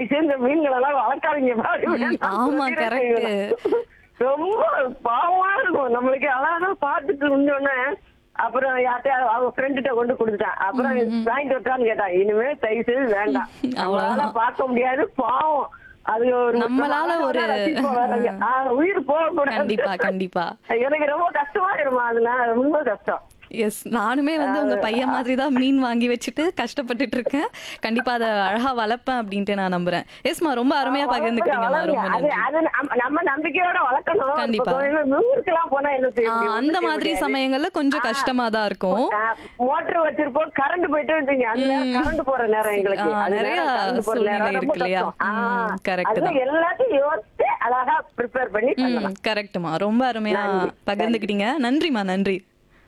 செய்து இந்த மீன்கள் எல்லாம் வளர்க்காதீங்கப்பா அப்படின்னு ம், நான் ஆமா, சொல்லிடுறேன் correct. இவனை. ரொம்ப பாவமா இருக்கும் நம்மளுக்கு அழகா பார்த்துட்டு இருந்தோடனே அப்புறம் யார்கிட்டயாவது அவங்க ஃப்ரெண்ட்ட கொண்டு கொடுத்துட்டான் அப்புறம் வாங்கிட்டு வட்டான்னு கேட்டான் இனிமே தயவு செய்து வேண்டாம் நம்மளால பார்க்க முடியாது பாவம் அது ஒரு நம்மளால ஒரு- ரசிப்போம் வேறங்க. ஆ, உயிர் போகக்கூடாது கண்டிப்பா கண்டிப்பா எனக்கு ரொம்ப கஷ்டமா இருமா அதுல ரொம்ப கஷ்டம் எஸ் நானுமே வந்து உங்க பையன் மாதிரி தான் மீன் வாங்கி வச்சுட்டு கஷ்டப்பட்டுட்டு இருக்கேன் கண்டிப்பா அதை அழகா வளர்ப்பேன் அப்படின்ட்டு நான் நம்புறேன் எஸ்மா ரொம்ப அருமையா பகிர்ந்துக்கிட்டீங்கம்மா வளருங்க. ரொம்ப அது நன்றி அது நம்ம- நம்ம நம்பிக்கையோட வளர்க்கணும் கண்டிப்பா. ஊருக்குலாம் போனா என்ன செய்ய ஆ, முடியும்? அந்த ஒண்ணும் மாதிரி செய்ய முடியாது. சமயங்கள்ல கொஞ்சம் கஷ்டமா தான் இருக்கும் மோட்டர் வச்சிருப்போம் கரண்ட் போயிட்டு வந்தீங்க அந்த நேரம் கரண்ட் போற நேரம் எங்களுக்கு ஆ, அது நிறைய நேரம் current போற நேரம் சூழ்நிலை ரொம்ப இருக்கு இல்லையா? கஷ்டம். ஆ, ம், correct அதுல தான். எல்லாத்தையும் யோசிச்சு அழகா ப்ரிப்பேர் பண்ணி பண்ணலாம் கரெக்ட்மா ரொம்ப அருமையா நன்றி. பகிர்ந்துக்கிட்டீங்க நன்றிமா நன்றி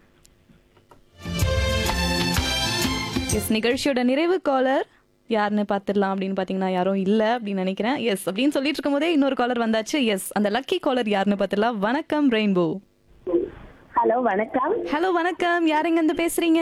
எஸ் நிகழ்ச்சியோட நிறைவு காலர் யாருன்னு பார்த்துடலாம் அப்படின்னு பார்த்தீங்கன்னா யாரும் இல்லை அப்படின்னு நினைக்கிறேன் எஸ் அப்படின்னு சொல்லிட்டு இருக்கும்போதே இன்னொரு காலர் வந்தாச்சு எஸ் அந்த லக்கி காலர் யாருன்னு பார்த்துடலாம் வணக்கம் ரெயின்போ ஹலோ வணக்கம் ஹலோ வணக்கம் யாருங்க இருந்து பேசுறீங்க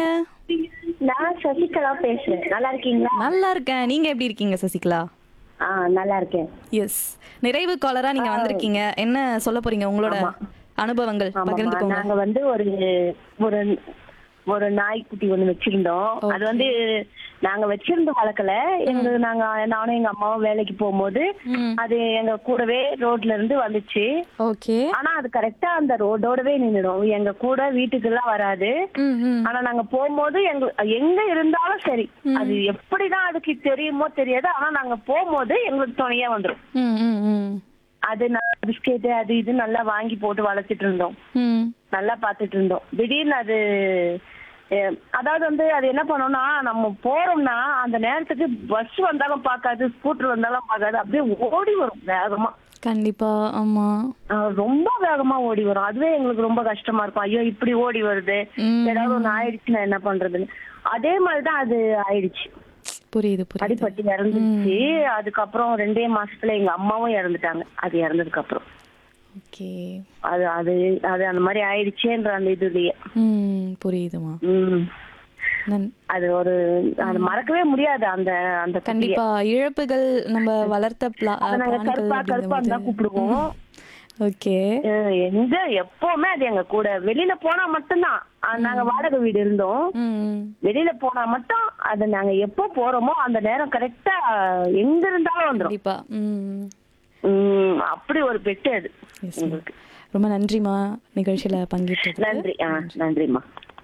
நான் சசிகலா பேசுறேன் நல்லா இருக்கீங்களா நல்லா இருக்கேன் நீங்க எப்படி இருக்கீங்க சசிகலா ஆ நல்லா இருக்கேன் எஸ் நிறைவு காலரா நீங்க வந்திருக்கீங்க என்ன சொல்ல போறீங்க உங்களோட அனுபவங்கள் ஆமாம்மா பகிர்ந்துக்கோங்க நாங்க வந்து ஒரு ஒரு ஒரு நாய்க்குட்டி ஒண்ணு வச்சிருந்தோம் அது வந்து நாங்க வச்சிருந்த வளர்க்கல எங்க நாங்க நானும் எங்க அம்மாவும் வேலைக்கு போகும்போது ம். அது எங்க கூடவே ரோட்ல இருந்து வந்துச்சு ஓகே ஆனா அது கரெக்டா அந்த ரோடோடவே நின்னுடும் எங்க கூட வீட்டுக்கு எல்லாம் வராது ம் ம் ஆனா நாங்க போகும்போது எங்க எங்க இருந்தாலும் சரி அது எப்படிதான் அதுக்கு தெரியுமோ தெரியாது ஆனா நாங்க போகும்போது எங்களுக்கு துணையா வந்துரும் ம் ம் ம் அது நான் பிஸ்கெட் அது இது நல்லா வாங்கி போட்டு வளர்த்துட்டு இருந்தோம் ம் நல்லா பார்த்துட்டு இருந்தோம் திடீர்னு அது அஹ், அதாவது வந்து அது என்ன பண்ணோம்னா நம்ம போறோம்னா அந்த நேரத்துக்கு பஸ் வந்தாலும் பார்க்காது ஸ்கூட்டர் வந்தாலும் பார்க்காது அப்படியே ஓடி வரும் வேகமா கண்டிப்பா ஆமா அஹ், ரொம்ப வேகமா ஓடி வரும் அதுவே எங்களுக்கு ரொம்ப கஷ்டமா இருக்கும் ஐயோ இப்படி ஓடி வருது ம். ஏதாவது ஒண்ணு ஆயிடுச்சுன்னா என்ன பண்றதுன்னு அதே மாதிரிதான் அது ஆயிடுச்சு புரியுது புரியுது அடிபட்டு இறந்துச்சு அதுக்கப்புறம் ரெண்டே மாசத்துல எங்க அம்மாவும் இறந்துட்டாங்க அது இறந்ததுக்கு அப்புறம் ஓகே அது அது அது அந்த மாதிரி ஆயிடுச்சேன்ற அந்த இதுலயே ம் புரியுதுமா உம் நன் அது ஒரு அது மறக்கவே முடியாது அந்த அந்த குட்டிய. கண்டிப்பா இழப்புகள் நம்ம வளர்த்த பிளா- அதை நாங்க பிராணிகள் கருப்பா கருப்பா தான் அப்படிங்கும்போது கூப்பிடுவோம் ஓகே அஹ் எங்க எப்பவுமே அது எங்க கூட வெளியில போனா மட்டும்தான் அஹ் நாங்க வாடகை வீடு இருந்தோம் ம் வெளியில போனா மட்டும் அது நாங்க எப்போ போறோமோ அந்த நேரம் கரெக்டா எங்க இருந்தாலும் வந்துரும் கண்டிப்பா ம் உம் அப்படி ஒரு பெட்டு அது Yes, ma'am. ரொம்ப நன்றிமா நிகழ்ச்சியில பங்கேற்றது நன்றி ஆ நன்றிம்மா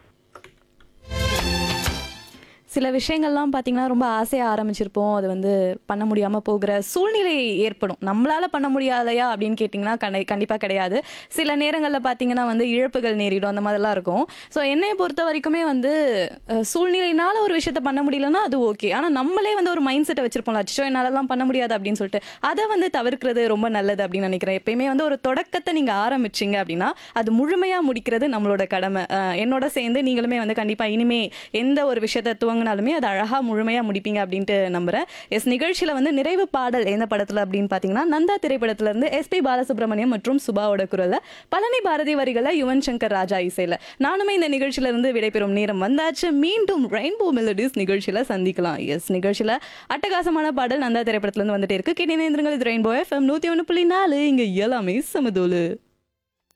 சில விஷயங்கள்லாம் பார்த்தீங்கன்னா ரொம்ப ஆசையாக ஆரம்பிச்சிருப்போம் அது வந்து பண்ண முடியாமல் போகிற சூழ்நிலை ஏற்படும் நம்மளால பண்ண முடியாதையா அப்படின்னு கேட்டிங்கன்னா கண்டி கண்டிப்பாக கிடையாது சில நேரங்களில் பார்த்தீங்கன்னா வந்து இழப்புகள் நேரிடும் அந்த மாதிரிலாம் இருக்கும் ஸோ என்னைய பொறுத்த வரைக்குமே வந்து அஹ், சூழ்நிலையினால ஒரு விஷயத்த பண்ண முடியலன்னா அது ஓகே ஆனால் நம்மளே வந்து ஒரு மைண்ட் செட்டை வச்சிருப்போம்ல அச்சோ என்னாலலாம் பண்ண முடியாது அப்படின்னு சொல்லிட்டு அதை வந்து தவிர்க்கிறது ரொம்ப நல்லது அப்படின்னு நினைக்கிறேன் எப்பயுமே வந்து ஒரு தொடக்கத்தை நீங்கள் ஆரம்பிச்சிங்க அப்படின்னா அது முழுமையாக முடிக்கிறது நம்மளோட கடமை அஹ், என்னோட சேர்ந்து நீங்களுமே வந்து கண்டிப்பாக இனிமே எந்த ஒரு விஷயத்தை துவங்கினாலுமே அது அழகாக முழுமையாக முடிப்பீங்க அப்படின்ட்டு நம்புறேன் எஸ் நிகழ்ச்சியில் வந்து நிறைவு பாடல் எந்த படத்தில் அப்படின்னு பார்த்தீங்கன்னா நந்தா திரைப்படத்துல இருந்து எஸ்பி பாலசுப்ரமணியம் மற்றும் சுபாவோட குரல்ல பழனி பாரதி வரிகளை யுவன் சங்கர் ராஜா இசையில் நானுமே இந்த நிகழ்ச்சியில இருந்து விடைபெறும் நேரம் வந்தாச்சு மீண்டும் ரெயின்போ மெலடிஸ் நிகழ்ச்சியில சந்திக்கலாம் எஸ் நிகழ்ச்சியில அட்டகாசமான பாடல் நந்தா திரைப்படத்துல இருந்து வந்துட்டே இருக்கு கேட்டீங்க இது ரெயின்போ எஃப்எம் நூத்தி ஒன்று புள்ளி நாலு இங்க எல்லாமே சமதோலு